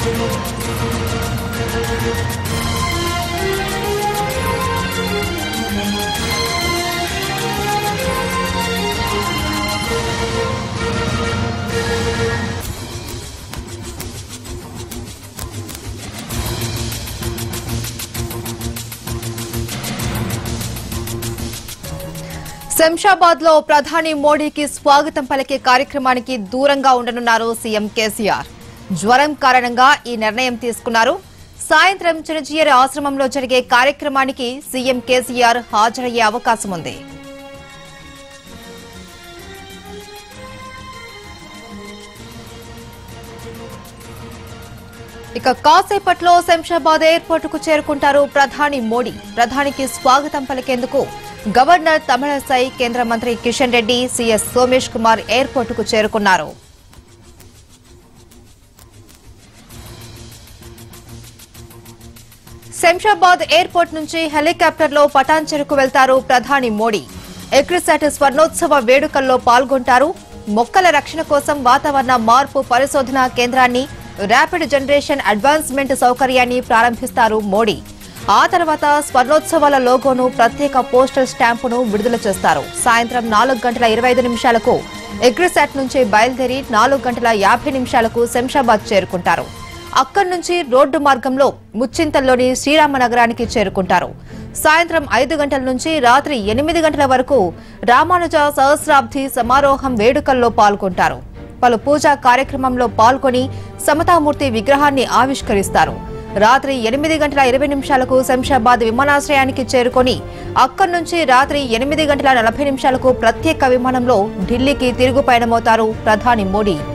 శంషాబాద్ లో ప్రధాని మోడీకి స్వాగతం పలికే కార్యక్రమానికి దూరంగా ఉండనున్నారు సీఎం కేసీఆర్ జ్వరం కారణంగా ఈ నిర్ణయం తీసుకున్నారు సాయంత్రం చినజీయర్ ఆశ్రమంలో జరిగే కార్యక్రమానికి సీఎం కేసీఆర్ హాజరయ్యే అవకాశం ఉంది ఇక కాసేపట్లో శంషాబాద్ ఎయిర్పోర్ట్ కు చేరుకుంటారు ప్రధాని మోడీ ప్రధానికి స్వాగతం పలికేందుకు గవర్నర్ తమిళసై కేంద్ర మంత్రి కిషన్ రెడ్డి సీఎస్ సోమేష్ కుమార్ ఎయిర్పోర్ట్ కు చేరుకున్నారు శంషాబాద్ ఎయిర్పోర్ట్ నుంచి హెలికాప్టర్లో పటాన్చెరుకు వెళ్తారు ప్రధాని మోడీ ఎక్రిసాట్ స్వర్ణోత్సవ వేడుకల్లో పాల్గొంటారు మొక్కల రక్షణ కోసం వాతావరణ మార్పు పరిశోధన కేంద్రాన్ని ర్యాపిడ్ జనరేషన్ అడ్వాన్స్మెంట్ సౌకర్యాన్ని ప్రారంభిస్తారు మోడీ ఆ తర్వాత స్వర్ణోత్సవాల లోగోను ప్రత్యేక పోస్టల్ స్టాంపును విడుదల చేస్తారు సాయంత్రం నాలుగు గంటల ఇరవై ఐదు నిమిషాలకు ఎగ్రిసాట్ నుంచి బయలుదేరి నాలుగు గంటల యాభై నిమిషాలకు శంషాబాద్ చేరుకుంటారు అక్కడి నుంచి రోడ్డు మార్గంలో ముచ్చింతల్లోని శ్రీరామ నగరానికి చేరుకుంటారు సాయంత్రం ఐదు గంటల నుంచి రాత్రి ఎనిమిది గంటల వరకు రామానుజ సహస్రాబ్ది సమారోహం వేడుకల్లో పాల్గొంటారు పలు పూజా కార్యక్రమంలో పాల్గొని సమతామూర్తి విగ్రహాన్ని ఆవిష్కరిస్తారు రాత్రి ఎనిమిది గంటల ఇరవై నిమిషాలకు శంషాబాద్ విమానాశ్రయానికి చేరుకొని అక్కడి నుంచి రాత్రి ఎనిమిది గంటల నలభై నిమిషాలకు ప్రత్యేక విమానంలో ఢిల్లీకి తిరుగు పయనమవుతారు ప్రధాని మోడీ